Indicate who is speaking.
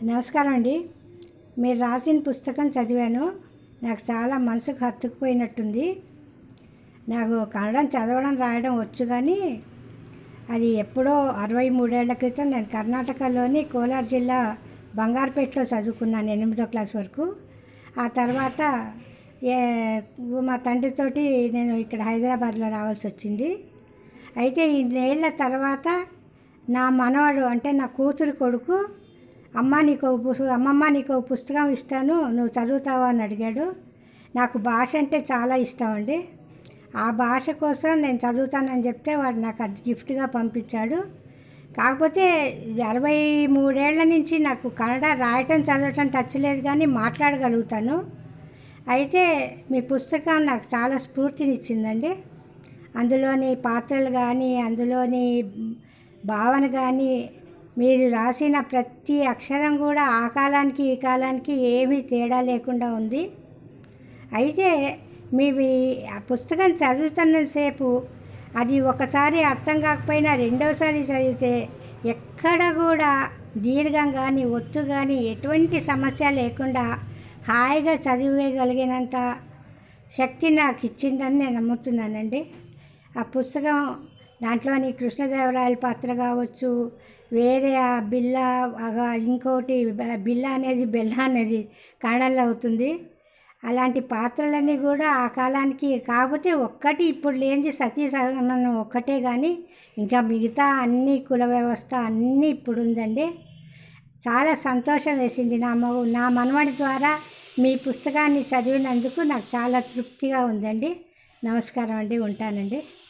Speaker 1: నమస్కారం అండి మీరు రాసిన పుస్తకం చదివాను నాకు చాలా మనసుకు హత్తుకుపోయినట్టుంది నాకు కన్నడం చదవడం రాయడం వచ్చు కానీ అది ఎప్పుడో అరవై మూడేళ్ల క్రితం నేను కర్ణాటకలోని కోలార్ జిల్లా బంగారుపేటలో చదువుకున్నాను ఎనిమిదో క్లాస్ వరకు ఆ తర్వాత ఏ మా తండ్రితోటి నేను ఇక్కడ హైదరాబాద్లో రావాల్సి వచ్చింది అయితే ఇన్నేళ్ల తర్వాత నా మనవాడు అంటే నా కూతురు కొడుకు అమ్మ నీకు ఓ పుస్తకం అమ్మమ్మ నీకు ఓ పుస్తకం ఇస్తాను నువ్వు చదువుతావా అని అడిగాడు నాకు భాష అంటే చాలా ఇష్టం అండి ఆ భాష కోసం నేను చదువుతానని చెప్తే వాడు నాకు అది గిఫ్ట్గా పంపించాడు కాకపోతే ఇది అరవై మూడేళ్ల నుంచి నాకు కన్నడ రాయటం చదవటం టచ్ లేదు కానీ మాట్లాడగలుగుతాను అయితే మీ పుస్తకం నాకు చాలా స్ఫూర్తినిచ్చిందండి అందులోని పాత్రలు కానీ అందులోని భావన కానీ మీరు రాసిన ప్రతి అక్షరం కూడా ఆ కాలానికి ఈ కాలానికి ఏమీ తేడా లేకుండా ఉంది అయితే మీ ఆ పుస్తకం చదువుతున్నంతసేపు అది ఒకసారి అర్థం కాకపోయినా రెండోసారి చదివితే ఎక్కడ కూడా దీర్ఘం కానీ ఒత్తు కానీ ఎటువంటి సమస్య లేకుండా హాయిగా చదివేయగలిగినంత శక్తి నాకు ఇచ్చిందని నేను నమ్ముతున్నానండి ఆ పుస్తకం దాంట్లోని కృష్ణదేవరాయల పాత్ర కావచ్చు వేరే ఆ బిల్ల అగా- ఇంకోటి బ- బిల్ల అనేది బెల్ల అనేది కన్నడలో అవుతుంది అలాంటి పాత్రలన్నీ కూడా ఆ కాలానికి కాకపోతే ఒక్కటి ఇప్పుడు లేనిది సతీ సహనం ఒక్కటే కానీ ఇంకా మిగతా అన్ని కుల వ్యవస్థ అన్నీ ఇప్పుడు ఉందండి చాలా సంతోషం వేసింది నా మగ నా మనవడి ద్వారా మీ పుస్తకాన్ని చదివినందుకు నాకు చాలా తృప్తిగా ఉందండి నమస్కారం అండి ఉంటానండి